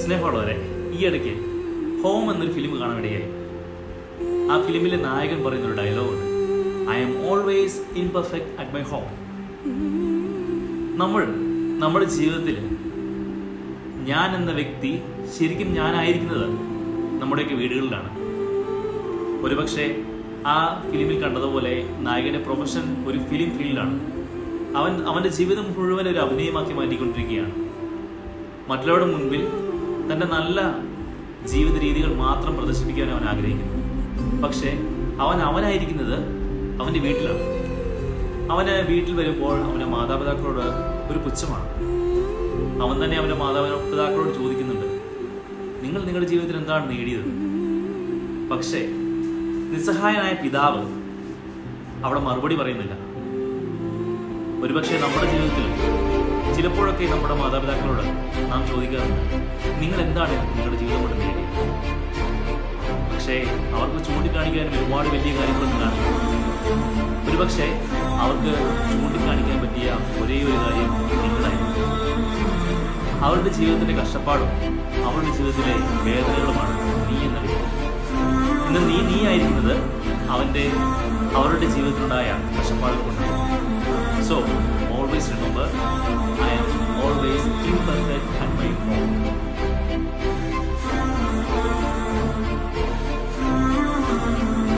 സ്നേഹമുള്ളവരെ ഈ ഇടയ്ക്ക് ഹോം എന്നൊരു ഫിലിം കാണാൻ ഇടയായി ആ ഫിലിമിലെ നായകൻ പറയുന്ന ഒരു ഡയലോഗുണ്ട് I am always imperfect at my home നമ്മൾ നമ്മുടെ ജീവിതത്തിൽ ഞാൻ എന്ന വ്യക്തി ശരിക്കും ഞാനായിരിക്കുന്നത് നമ്മുടെയൊക്കെ വീടുകളിലാണ് ഒരുപക്ഷെ ആ ഫിലിമിൽ കണ്ടതുപോലെ നായകന്റെ പ്രൊഫഷൻ ഒരു ഫിലിം ഫീൽഡാണ് അവൻ അവന്റെ ജീവിതം മുഴുവൻ ഒരു അഭിനയമാക്കി മാറ്റിക്കൊണ്ടിരിക്കുകയാണ് മറ്റുള്ളവരുടെ മുൻപിൽ തന്റെ നല്ല ജീവിത രീതികൾ മാത്രം പ്രദർശിപ്പിക്കാൻ അവൻ ആഗ്രഹിക്കുന്നു പക്ഷേ അവൻ അവനായിരിക്കുന്നത് അവന്റെ വീട്ടിലാണ് അവന് വീട്ടിൽ വരുമ്പോൾ അവന്റെ മാതാപിതാക്കളോട് ഒരു പുച്ഛമാണ് അവൻ തന്നെ അവന്റെ മാതാപിതാക്കളോട് ചോദിക്കുന്നുണ്ട് നിങ്ങൾ നിങ്ങളുടെ ജീവിതത്തിൽ എന്താണ് നേടിയത് പക്ഷേ നിസ്സഹായനായ പിതാവ് അവിടെ മറുപടി പറയുന്നില്ല ഒരുപക്ഷെ നമ്മുടെ ജീവിതത്തിൽ ചിലപ്പോഴൊക്കെ നമ്മുടെ മാതാപിതാക്കളോട് നാം ചോദിക്കാറുണ്ട് നിങ്ങൾ എന്താണ് നിങ്ങളുടെ ജീവിതം കൊണ്ട് നേടിയത് പക്ഷേ അവർക്ക് ചൂണ്ടിക്കാണിക്കാൻ ഒരുപാട് വലിയ കാര്യങ്ങളൊന്നും കാണില്ല ഒരുപക്ഷെ അവർക്ക് ചൂണ്ടിക്കാണിക്കാൻ പറ്റിയ ഒരേ ഒരു കാര്യം നിങ്ങളായിരുന്നു അവരുടെ ജീവിതത്തിലെ കഷ്ടപ്പാടും അവരുടെ ജീവിതത്തിലെ വേദനകളുമാണ് നീ എന്ന വ്യക്തി ഇന്ന് നീ നീ ആയിരിക്കുന്നത് അവന്റെ അവരുടെ ജീവിതത്തിലുണ്ടായ കഷ്ടപ്പാടുകൾ കൊണ്ടാണ് so always remember I am always imperfect at my home